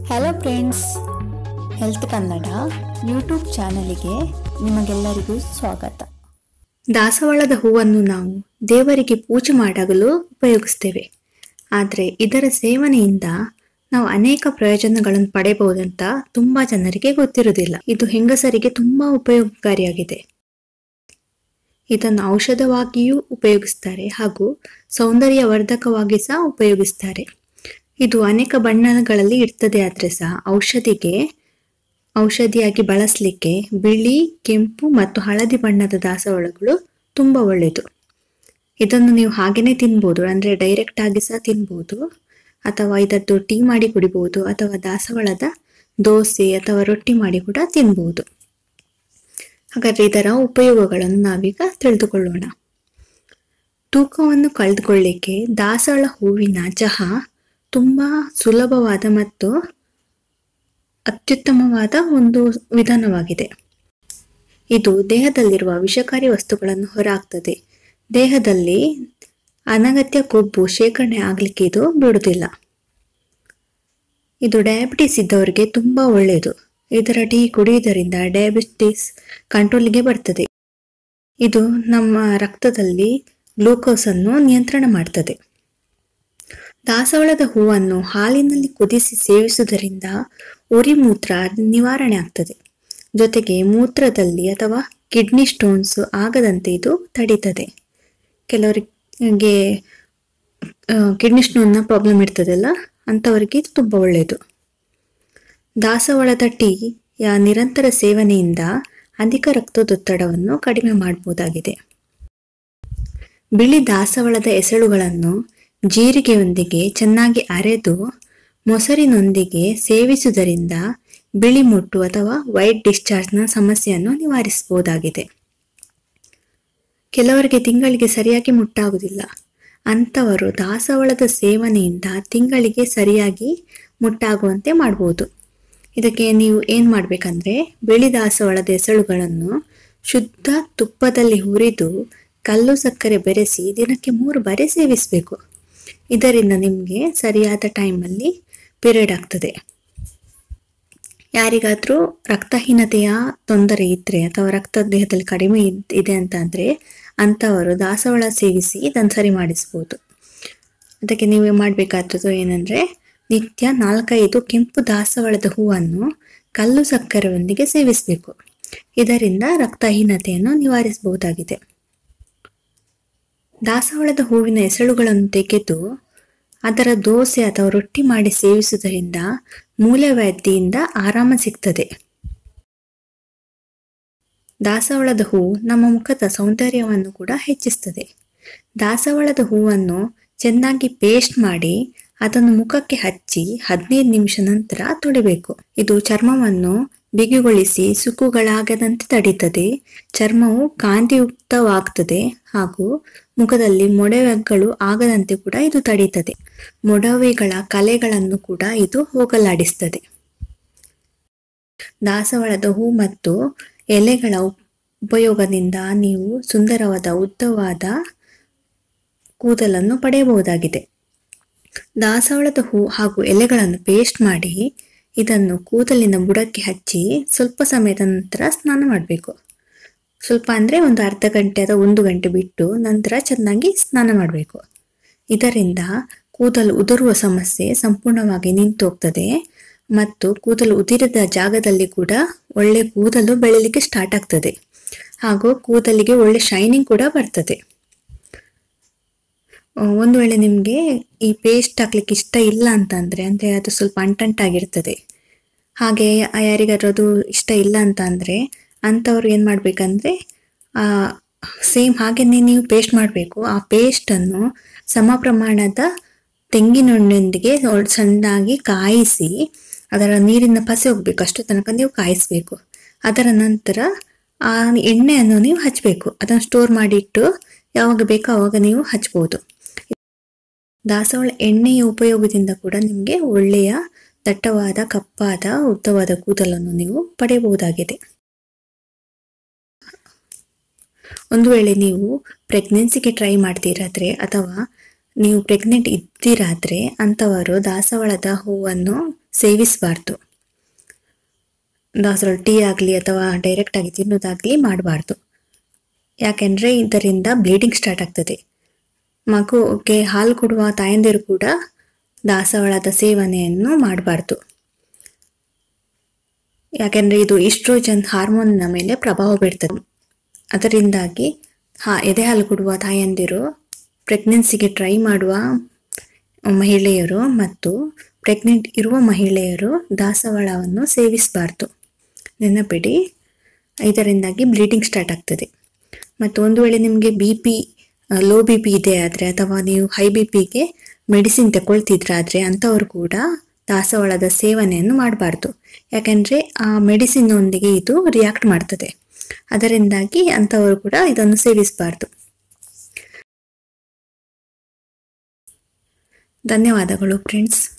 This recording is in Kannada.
hello friends health Kannada YouTube ಚಾನಲಿಗೆ ನಿಮಗೆಲ್ಲರಿಗೂ ಸ್ವಾಗತ ದಾಸವಾಳದ ಹೂವನ್ನು ನಾವು ದೇವರಿಗೆ ಪೂಜೆ ಮಾಡಲು ಉಪಯೋಗಿಸ್ತೇವೆ ಆದರೆ ಇದರ ಸೇವನೆಯಿಂದ ನಾವು ಅನೇಕ ಪ್ರಯೋಜನಗಳನ್ನು ಪಡೆಯಬಹುದಂತ ತುಂಬಾ ಜನರಿಗೆ ಗೊತ್ತಿರುವುದಿಲ್ಲ ಇದು ಹೆಂಗಸರಿಗೆ ತುಂಬಾ ಉಪಯೋಗಕಾರಿಯಾಗಿದೆ ಇದನ್ನು ಔಷಧವಾಗಿಯೂ ಉಪಯೋಗಿಸ್ತಾರೆ ಹಾಗೂ ಸೌಂದರ್ಯವರ್ಧಕವಾಗಿ ಸಹ ಉಪಯೋಗಿಸ್ತಾರೆ ಇದು ಅನೇಕ ಬಣ್ಣಗಳಲ್ಲಿ ಇರ್ತದೆ ಆದರೆ ಸಹ ಔಷಧಿಗೆ ಔಷಧಿಯಾಗಿ ಬಳಸಲಿಕ್ಕೆ ಬಿಳಿ ಕೆಂಪು ಮತ್ತು ಹಳದಿ ಬಣ್ಣದ ದಾಸವಾಳಗಳು ತುಂಬ ಒಳ್ಳೆಯದು ಇದನ್ನು ನೀವು ಹಾಗೇನೆ ತಿನ್ಬೋದು ಅಂದರೆ ಡೈರೆಕ್ಟ್ ಆಗಿ ಸಹ ತಿನ್ಬೋದು ಅಥವಾ ಇದರದ್ದು ಟೀ ಮಾಡಿ ಕುಡಿಬಹುದು ಅಥವಾ ದಾಸವಾಳದ ದೋಸೆ ಅಥವಾ ರೊಟ್ಟಿ ಮಾಡಿ ಕೂಡ ತಿನ್ಬೋದು ಹಾಗಾದ್ರೆ ಇದರ ಉಪಯೋಗಗಳನ್ನು ನಾವೀಗ ತಿಳಿದುಕೊಳ್ಳೋಣ ತೂಕವನ್ನು ಕಳೆದುಕೊಳ್ಳಿಕ್ಕೆ ದಾಸವಾಳ ಹೂವಿನ ಚಹಾ ತುಂಬ ಸುಲಭವಾದ ಮತ್ತು ಅತ್ಯುತ್ತಮವಾದ ಒಂದು ವಿಧಾನವಾಗಿದೆ ಇದು ದೇಹದಲ್ಲಿರುವ ವಿಷಕಾರಿ ವಸ್ತುಗಳನ್ನು ಹೊರಹಾಕ್ತದೆ ದೇಹದಲ್ಲಿ ಅನಗತ್ಯ ಕೊಬ್ಬು ಶೇಖರಣೆ ಆಗಲಿಕ್ಕೆ ಇದು ಬಿಡುವುದಿಲ್ಲ ಇದು ಡಯಾಬಿಟಿಸ್ ಇದ್ದವರಿಗೆ ತುಂಬ ಒಳ್ಳೆಯದು ಇದರ ಟೀ ಕುಡಿಯುವುದರಿಂದ ಡಯಾಬಿಟಿಸ್ ಕಂಟ್ರೋಲಿಗೆ ಬರ್ತದೆ ಇದು ನಮ್ಮ ರಕ್ತದಲ್ಲಿ ಗ್ಲೂಕೋಸ್ ಅನ್ನು ನಿಯಂತ್ರಣ ಮಾಡ್ತದೆ ದಾಸವಾಳದ ಹೂವನ್ನು ಹಾಲಿನಲ್ಲಿ ಕುದಿಸಿ ಸೇವಿಸುವುದರಿಂದ ಉರಿ ಮೂತ್ರ ನಿವಾರಣೆ ಆಗ್ತದೆ ಜೊತೆಗೆ ಮೂತ್ರದಲ್ಲಿ ಅಥವಾ ಕಿಡ್ನಿ ಸ್ಟೋನ್ಸ್ ಆಗದಂತೆ ಇದು ತಡೀತದೆ ಕೆಲವರಿಗೆ ಕಿಡ್ನಿ ಸ್ಟೋನ್ನ ಪ್ರಾಬ್ಲಮ್ ಇರ್ತದಲ್ಲ ಅಂಥವರಿಗೆ ಇದು ತುಂಬ ಒಳ್ಳೆಯದು ದಾಸವಾಳದ ಟೀಯ ನಿರಂತರ ಸೇವನೆಯಿಂದ ಅಧಿಕ ರಕ್ತದೊತ್ತಡವನ್ನು ಕಡಿಮೆ ಮಾಡಬಹುದಾಗಿದೆ ಬಿಳಿ ದಾಸವಾಳದ ಎಸಳುಗಳನ್ನು ಜೀರಿಗೆಯೊಂದಿಗೆ ಚೆನ್ನಾಗಿ ಅರೆದು ಮೊಸರಿನೊಂದಿಗೆ ಸೇವಿಸುವುದರಿಂದ ಬಿಳಿ ಮುಟ್ಟು ಅಥವಾ ವೈಟ್ ಡಿಸ್ಚಾರ್ಜ್ನ ಸಮಸ್ಯೆಯನ್ನು ನಿವಾರಿಸಬಹುದಾಗಿದೆ ಕೆಲವರಿಗೆ ತಿಂಗಳಿಗೆ ಸರಿಯಾಗಿ ಮುಟ್ಟಾಗುವುದಿಲ್ಲ ಅಂಥವರು ದಾಸವಾಳದ ಸೇವನೆಯಿಂದ ತಿಂಗಳಿಗೆ ಸರಿಯಾಗಿ ಮುಟ್ಟಾಗುವಂತೆ ಮಾಡ್ಬೋದು ಇದಕ್ಕೆ ನೀವು ಏನು ಮಾಡಬೇಕಂದ್ರೆ ಬಿಳಿ ದಾಸವಾಳದ ಎಸಳುಗಳನ್ನು ಶುದ್ಧ ತುಪ್ಪದಲ್ಲಿ ಹುರಿದು ಕಲ್ಲು ಸಕ್ಕರೆ ಬೆರೆಸಿ ದಿನಕ್ಕೆ ಮೂರು ಬಾರಿ ಸೇವಿಸಬೇಕು ಇದರಿಂದ ನಿಮಗೆ ಸರಿಯಾದ ಟೈಮಲ್ಲಿ ಪೀರಿಯಡ್ ಆಗ್ತದೆ ಯಾರಿಗಾದರೂ ರಕ್ತಹೀನತೆಯ ತೊಂದರೆ ಇದ್ದರೆ ಅಥವಾ ರಕ್ತ ದೇಹದಲ್ಲಿ ಕಡಿಮೆ ಇದ್- ಇದೆ ಅಂತ ಅಂದರೆ ಅಂಥವರು ದಾಸವಾಳ ಸೇವಿಸಿ ಇದನ್ನು ಸರಿ ಮಾಡಿಸ್ಬೋದು ಅದಕ್ಕೆ ನೀವು ಮಾಡಬೇಕಾದದ್ದು ಏನಂದರೆ ನಿತ್ಯ ನಾಲ್ಕೈದು ಕೆಂಪು ದಾಸವಾಳದ ಹೂವನ್ನು ಕಲ್ಲು ಸಕ್ಕರೆಯೊಂದಿಗೆ ಸೇವಿಸಬೇಕು ಇದರಿಂದ ರಕ್ತಹೀನತೆಯನ್ನು ನಿವಾರಿಸಬಹುದಾಗಿದೆ ದಾಸವಾಳದ ಹೂವಿನ ಎಸಳುಗಳನ್ನು ತೆಗೆದು ಅದರ ದೋಸೆ ಅಥವಾ ರೊಟ್ಟಿ ಮಾಡಿ ಸೇವಿಸುವುದರಿಂದ ಮೂಲವ್ಯಾಧಿಯಿಂದ ಆರಾಮ ಸಿಗ್ತದೆ ದಾಸವಾಳದ ಹೂ ನಮ್ಮ ಮುಖದ ಸೌಂದರ್ಯವನ್ನು ಕೂಡ ಹೆಚ್ಚಿಸ್ತದೆ ದಾಸವಾಳದ ಹೂವನ್ನು ಚೆನ್ನಾಗಿ ಪೇಸ್ಟ್ ಮಾಡಿ ಅದನ್ನು ಮುಖಕ್ಕೆ ಹಚ್ಚಿ ಹದಿನೈದು ನಿಮಿಷ ನಂತರ ತೊಳಿಬೇಕು ಇದು ಚರ್ಮವನ್ನು ಬಿಗಿಗೊಳಿಸಿ ಸುಕ್ಕುಗಳಾಗದಂತೆ ತಡೀತದೆ ಚರ್ಮವು ಕಾಂತಿಯುಕ್ತವಾಗ್ತದೆ ಹಾಗೂ ಮುಖದಲ್ಲಿ ಮೊಡವೆಗಳು ಆಗದಂತೆ ಕೂಡ ಇದು ತಡೀತದೆ ಮೊಡವೆಗಳ ಕಲೆಗಳನ್ನು ಕೂಡ ಇದು ಹೋಗಲಾಡಿಸ್ತದೆ ದಾಸವಾಳದ ಹೂ ಮತ್ತು ಎಲೆಗಳ ಉಪ್- ಉಪಯೋಗದಿಂದ ನೀವು ಸುಂದರವಾದ ಉದ್ದವಾದ ಕೂದಲನ್ನು ಪಡೆಯಬಹುದಾಗಿದೆ ದಾಸವಾಳದ ಹೂ ಹಾಗೂ ಎಲೆಗಳನ್ನು ಪೇಸ್ಟ್ ಮಾಡಿ ಇದನ್ನು ಕೂದಲಿನ ಬುಡಕ್ಕೆ ಹಚ್ಚಿ ಸ್ವಲ್ಪ ಸಮಯದ ನಂತರ ಸ್ನಾನ ಮಾಡಬೇಕು ಸ್ವಲ್ಪ ಅಂದರೆ ಒಂದು ಅರ್ಧ ಗಂಟೆ ಅಥವಾ ಒಂದು ಗಂಟೆ ಬಿಟ್ಟು ನಂತರ ಚೆನ್ನಾಗಿ ಸ್ನಾನ ಮಾಡಬೇಕು ಇದರಿಂದ ಕೂದಲು ಉದುರುವ ಸಮಸ್ಯೆ ಸಂಪೂರ್ಣವಾಗಿ ನಿಂತು ಹೋಗ್ತದೆ ಮತ್ತು ಕೂದಲು ಉದಿರದ ಜಾಗದಲ್ಲಿ ಕೂಡ ಒಳ್ಳೆ ಕೂದಲು ಬೆಳೀಲಿಕ್ಕೆ ಸ್ಟಾರ್ಟ್ ಆಗ್ತದೆ ಹಾಗೂ ಕೂದಲಿಗೆ ಒಳ್ಳೆ ಶೈನಿಂಗ್ ಕೂಡ ಬರ್ತದೆ ಆ, ಒಂದು ವೇಳೆ ನಿಮಗೆ ಈ ಪೇಸ್ಟ್ ಹಾಕ್ಲಿಕ್ಕೆ ಇಷ್ಟ ಇಲ್ಲ ಅಂತಂದರೆ ಅಂದರೆ ಅದು ಸ್ವಲ್ಪ ಅಂಟಂಟಾಗಿರ್ತದೆ ಹಾಗೆ ಯಾರಿಗಾದ್ರೂ ಅದು ಇಷ್ಟ ಇಲ್ಲ ಅಂತ ಅಂದರೆ ಅಂಥವ್ರು ಏನು ಮಾಡಬೇಕಂದ್ರೆ ಸೇಮ್ ಹಾಗೆಯೇ ನೀವು ಪೇಸ್ಟ್ ಮಾಡಬೇಕು ಆ ಪೇಸ್ಟನ್ನು ಸಮ ಪ್ರಮಾಣದ ತೆಂಗಿನೆಣ್ಣೆಯೊಂದಿಗೆ ಒಳ್- ಸಣ್ಣದಾಗಿ ಕಾಯಿಸಿ ಅದರ ನೀರಿನ ಪಸೆ ಹೋಗ್ಬೇಕು ಅಷ್ಟು ತನಕ ನೀವು ಕಾಯಿಸಬೇಕು ಅದರ ನಂತರ ಆ ಎಣ್ಣೆಯನ್ನು ನೀವು ಹಚ್ಚಬೇಕು ಅದನ್ನು ಸ್ಟೋರ್ ಮಾಡಿಟ್ಟು ಯಾವಾಗ ಬೇಕೋ ಆವಾಗ ನೀವು ಹಚ್ಬೋದು ದಾಸವಾಳ ಎಣ್ಣೆಯ ಉಪಯೋಗದಿಂದ ಕೂಡ ನಿಮಗೆ ಒಳ್ಳೆಯ ದಟ್ಟವಾದ ಕಪ್ಪಾದ ಉದ್ದವಾದ ಕೂದಲನ್ನು ನೀವು ಪಡೆಯಬಹುದಾಗಿದೆ ಒಂದು ವೇಳೆ ನೀವು ಪ್ರೆಗ್ನೆನ್ಸಿಗೆ ಟ್ರೈ ಮಾಡ್ತೀರಾದ್ರೆ ಅಥವಾ ನೀವು ಪ್ರೆಗ್ನೆಂಟ್ ಇದ್ದೀರಾದ್ರೆ ಅಂಥವರು ದಾಸವಾಳದ ಹೂವನ್ನು ಸೇವಿಸಬಾರ್ದು ದಾಸವಾಳ ಟೀ ಆಗಲಿ ಅಥವಾ ಡೈರೆಕ್ಟಾಗಿ ತಿನ್ನೋದಾಗಲಿ ಮಾಡಬಾರ್ದು ಯಾಕೆಂದರೆ ಇದರಿಂದ ಬ್ಲೀಡಿಂಗ್ ಸ್ಟಾರ್ಟ್ ಆಗ್ತದೆ ಮಗುಗೆ ಹಾಲು ಕೊಡುವ ತಾಯಂದಿರು ಕೂಡ ದಾಸವಾಳದ ಸೇವನೆಯನ್ನು ಮಾಡಬಾರ್ದು ಯಾಕೆಂದರೆ ಇದು ಇಸ್ಟ್ರೋಜನ್ ಹಾರ್ಮೋನ್ನ ಮೇಲೆ ಪ್ರಭಾವ ಬೀರ್ತದೆ ಅದರಿಂದಾಗಿ ಹಾ ಎದೆ ಹಾಲು ಕೊಡುವ ತಾಯಂದಿರು ಪ್ರೆಗ್ನೆನ್ಸಿಗೆ ಟ್ರೈ ಮಾಡುವ ಮಹಿಳೆಯರು ಮತ್ತು ಪ್ರೆಗ್ನೆಂಟ್ ಇರುವ ಮಹಿಳೆಯರು ದಾಸವಾಳವನ್ನು ಸೇವಿಸಬಾರ್ದು ನೆನಪಿಡಿ ಇದರಿಂದಾಗಿ ಬ್ಲೀಡಿಂಗ್ ಸ್ಟಾರ್ಟ್ ಆಗ್ತದೆ ಮತ್ತು ಒಂದು ವೇಳೆ ನಿಮಗೆ B P low B P ಇದೆ ಆದರೆ ಅಥವಾ ನೀವು ಹೈ ಬಿ ಪಿಗೆ ಮೆಡಿಸಿನ್ ತಗೊಳ್ತಿದ್ರಾದರೆ ಅಂಥವರು ಕೂಡ ದಾಸವಾಳದ ಸೇವನೆಯನ್ನು ಮಾಡಬಾರ್ದು ಯಾಕೆಂದರೆ ಆ ಮೆಡಿಸಿನ್ನೊಂದಿಗೆ ಇದು ರಿಯಾಕ್ಟ್ ಮಾಡ್ತದೆ ಅದರಿಂದಾಗಿ ಅಂಥವರು ಕೂಡ ಇದನ್ನು ಸೇವಿಸಬಾರ್ದು ಧನ್ಯವಾದಗಳು ಫ್ರೆಂಡ್ಸ್